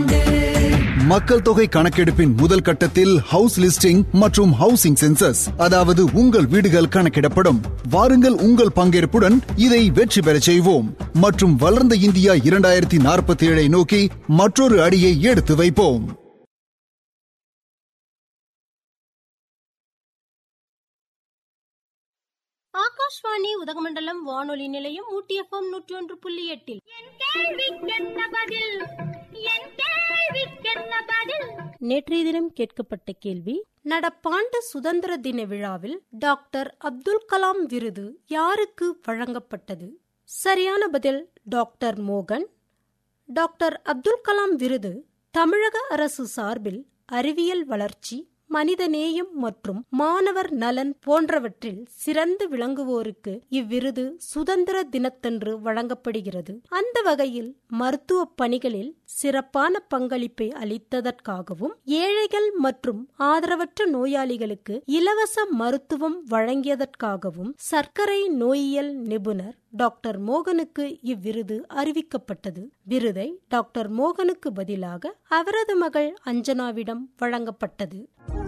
நடப்பாண்டு மக்கள் தொகை கணக்கெடுப்பின் முதல் கட்டத்தில் ஹவுஸ் லிஸ்டிங் மற்றும் ஹவுசிங் சென்சஸ் அதாவது உங்கள் வீடுகள் கணக்கிடப்படும் வாருங்கள் உங்கள் பங்கேற்புடன் இதை வெற்றி பெறச் செய்வோம் மற்றும் வளர்ந்த இந்தியா இரண்டாயிரத்தி நாற்பத்தி ஏழை நோக்கி மற்றொரு அடியை எடுத்து வைப்போம் ஆகாஷ்வாணி உதகமண்டலம் வானொலி நிலையம் ஊட்டி எஃப்எம் நூற்றி ஒன்று புள்ளி எட்டில் நேற்றைய தினம் கேட்கப்பட்ட கேள்வி நடப்பாண்டு சுதந்திர தின விழாவில் டாக்டர் அப்துல் கலாம் விருது யாருக்கு வழங்கப்பட்டது சரியான பதில் டாக்டர் மோகன் டாக்டர் அப்துல் கலாம் விருது தமிழக அரசு சார்பில் அறிவியல் வளர்ச்சி மனிதநேயம் மற்றும் மாணவர் நலன் போன்றவற்றில் சிறந்து விளங்குவோருக்கு இவ்விருது சுதந்திர தினத்தன்று வழங்கப்படுகிறது அந்த வகையில் மருத்துவ பணிகளில் சிறப்பான பங்களிப்பை அளித்ததற்காகவும் ஏழைகள் மற்றும் ஆதரவற்ற நோயாளிகளுக்கு இலவச மருத்துவம் வழங்கியதற்காகவும் சர்க்கரை நோயியல் நிபுணர் டாக்டர் மோகனுக்கு இவ்விருது அறிவிக்கப்பட்டது விருதை டாக்டர் மோகனுக்கு பதிலாக அவரது மகள் அஞ்சனாவிடம் வழங்கப்பட்டது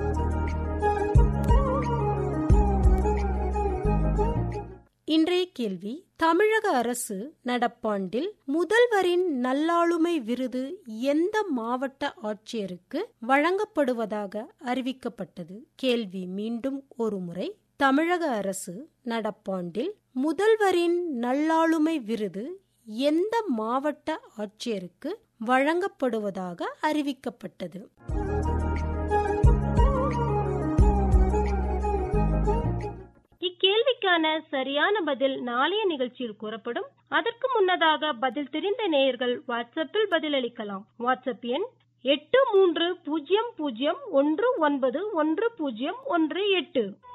இன்றைய கேள்வி தமிழக அரசு நடப்பாண்டில் முதல்வரின் நல்லாளுமை விருது எந்த மாவட்ட ஆட்சியருக்கு வழங்கப்படுவதாக அறிவிக்கப்பட்டது கேள்வி மீண்டும் ஒருமுறை தமிழக அரசு நடப்பாண்டில் முதல்வரின் நல்லாளுமை விருது எந்த மாவட்ட ஆட்சியருக்கு வழங்கப்படுவதாக அறிவிக்கப்பட்டது இக்கேள்விக்கான சரியான பதில் நாளைய நிகழ்ச்சியில் கூறப்படும் அதற்கு முன்னதாக பதில் தெரிந்த நேயர்கள் வாட்ஸ்அப்பில் பதிலளிக்கலாம் வாட்ஸ்அப் எண் எட்டு மூன்று பூஜ்ஜியம் பூஜ்ஜியம் ஒன்று ஒன்பது ஒன்று பூஜ்ஜியம் ஒன்று எட்டு